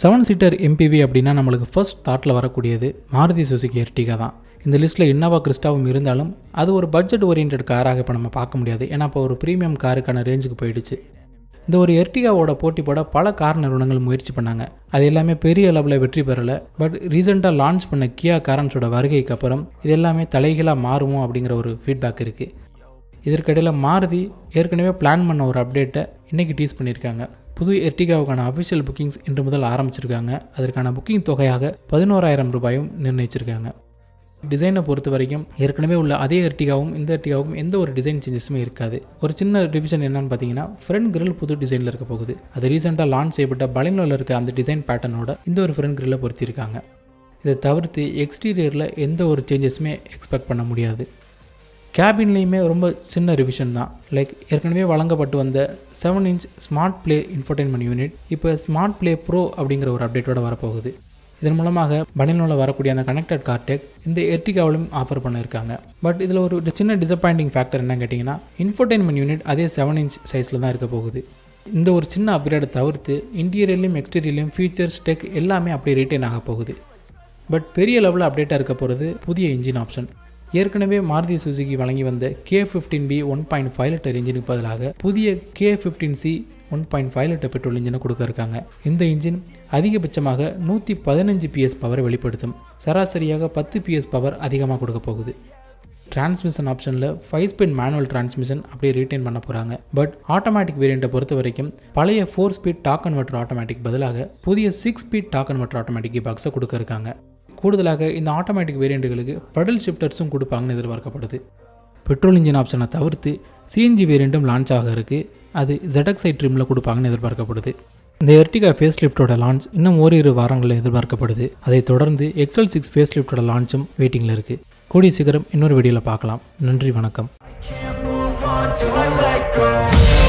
seven seater MPV அப்படின்னா நம்மளுக்கு first தாட்டில் வரக்கூடியது மாருதி சுசுகி எர்டிகா தான் இந்த லிஸ்ட்டில் இன்னோவா கிறிஸ்டாவும் இருந்தாலும் அது ஒரு பட்ஜெட் ஓரியன்ட் காராக இப்போ நம்ம பார்க்க முடியாது ஏன்னா இப்போ ஒரு ப்ரீமியம் காருக்கான ரேஞ்சுக்கு போயிடுச்சு இந்த ஒரு எர்டிகாவோட போட்டி போட பல கார் நிறுவனங்கள் முயற்சி பண்ணாங்க அது எல்லாமே பெரிய அளவில் வெற்றி பெறலை பட் ரீசெண்டாக லான்ச் பண்ண கியா காரன்ஸோட வருகைக்கு அப்புறம் இது எல்லாமே தலைகீழாக மாறுமோ அப்படிங்கிற ஒரு ஃபீட்பேக் இருக்குது இதற்கிடையில் மாருதி ஏற்கனவே பிளான் பண்ண ஒரு அப்டேட்டை இன்றைக்கி டீஸ் பண்ணியிருக்காங்க புது எர்டிகாவுக்கான அஃபிஷியல் புக்கிங்ஸ் இன்று முதல் ஆரம்பிச்சிருக்காங்க அதற்கான புக்கிங் தொகையாக பதினோராயிரம் ரூபாயும் நிர்ணயிச்சிருக்காங்க டிசைனை பொறுத்த வரைக்கும் ஏற்கனவே உள்ள அதே எர்டிகாவும் இந்த எர்டிகாவும் எந்த ஒரு டிசைன் சேஞ்சஸுமே இருக்காது ஒரு சின்ன ரிவிஷன் என்னன்னு பார்த்தீங்கன்னா ஃப்ரண்ட் கிரில் புது டிசைனில் இருக்க போகுது அது ரீசெண்டாக லான்ச் செய்யப்பட்ட பலினோவில் இருக்க அந்த டிசைன் பேட்டர்னோட இந்த ஒரு ஃப்ரண்ட் கிரில்லை பொருத்தியிருக்காங்க இதை தவிர்த்து எக்ஸ்டீரியரில் எந்த ஒரு சேஞ்சஸுமே எக்ஸ்பெக்ட் பண்ண முடியாது கேபின்லேயுமே ரொம்ப சின்ன ரிவிஷன் தான் லைக் ஏற்கனவே வழங்கப்பட்டு வந்த seven inch smart play infotainment unit இப்போ ஸ்மார்ட் ப்ளே ப்ரோ அப்படிங்கிற ஒரு அப்டேட்டோட வரப்போகுது இதன் மூலமாக பனிலோவில் வரக்கூடிய அந்த கனெக்டட் கார்டெக் இந்த எர்டிகாவிலும் ஆஃபர் பண்ணியிருக்காங்க பட் இதில் ஒரு சின்ன டிசப்பாயிண்டிங் ஃபேக்டர் என்ன கேட்டிங்கன்னா இன்ஃபர்டைன்மெண்ட் யூனிட் அதே செவன் இன்ச் சைஸில் தான் இருக்க போகுது இந்த ஒரு சின்ன அப்கிரேடை தவிர்த்து இன்டீரியர்லையும் எக்ஸ்டீரியர்லையும் ஃபீச்சர்ஸ் டெக் எல்லாமே அப்படியே ரீட்டைன் ஆக போகுது பட் பெரிய லெவலில் அப்டேட்டாக இருக்க போகிறது புதிய இன்ஜின் ஆப்ஷன் ஏற்கனவே மாருதி சுசுகி வழங்கி வந்த K fifteen B one point five litre இன்ஜினுக்கு பதிலாக புதிய K fifteen C one point five litre petrol இன்ஜினை கொடுக்க இருக்காங்க இந்த இன்ஜின் அதிகபட்சமாக நூற்றி பதினஞ்சு பிஎஸ் பவரை வெளிப்படுத்தும் சராசரியாக பத்து பிஎஸ் பவர் அதிகமாக கொடுக்க போகுது டிரான்ஸ்மிஷன் ஆப்ஷனில் ஃபைவ் ஸ்பீட் மேனுவல் டிரான்ஸ்மிஷன் அப்படியே ரீட்டைன் பண்ண போகிறாங்க பட் ஆட்டோமேட்டிக் வேரியண்ட்டை பொறுத்த வரைக்கும் பழைய four speed torque converter automatic பதிலாக புதிய six speed torque converter automatic பாக்ஸை கொடுக்க இருக்காங்க கூடுதலாக இந்த ஆட்டோமேட்டிக் வேரியண்ட்டுகளுக்கு படல் ஷிஃப்டர்ஸும் கொடுப்பாங்கன்னு எதிர்பார்க்கப்படுது பெட்ரோல் இன்ஜின் ஆப்ஷனை தவிர்த்து சிஎன்ஜி வேரியண்ட்டும் லான்ச் ஆக இருக்குது அது ZXi ட்ரிமில் கொடுப்பாங்கன்னு எதிர்பார்க்கப்படுது இந்த எர்டிகா ஃபேஸ் லிஃப்டோட லான்ச் இன்னும் ஓரிரு வாரங்களில் எதிர்பார்க்கப்படுது அதைத் தொடர்ந்து எக்ஸல் சிக்ஸ் ஃபேஸ் லிஃப்டோட லான்ச்சும் வெயிட்டிங்கில் இருக்குது கூடிய சீக்கிரம் இன்னொரு வீடியோவில் பார்க்கலாம் நன்றி வணக்கம் Can't move on till I let go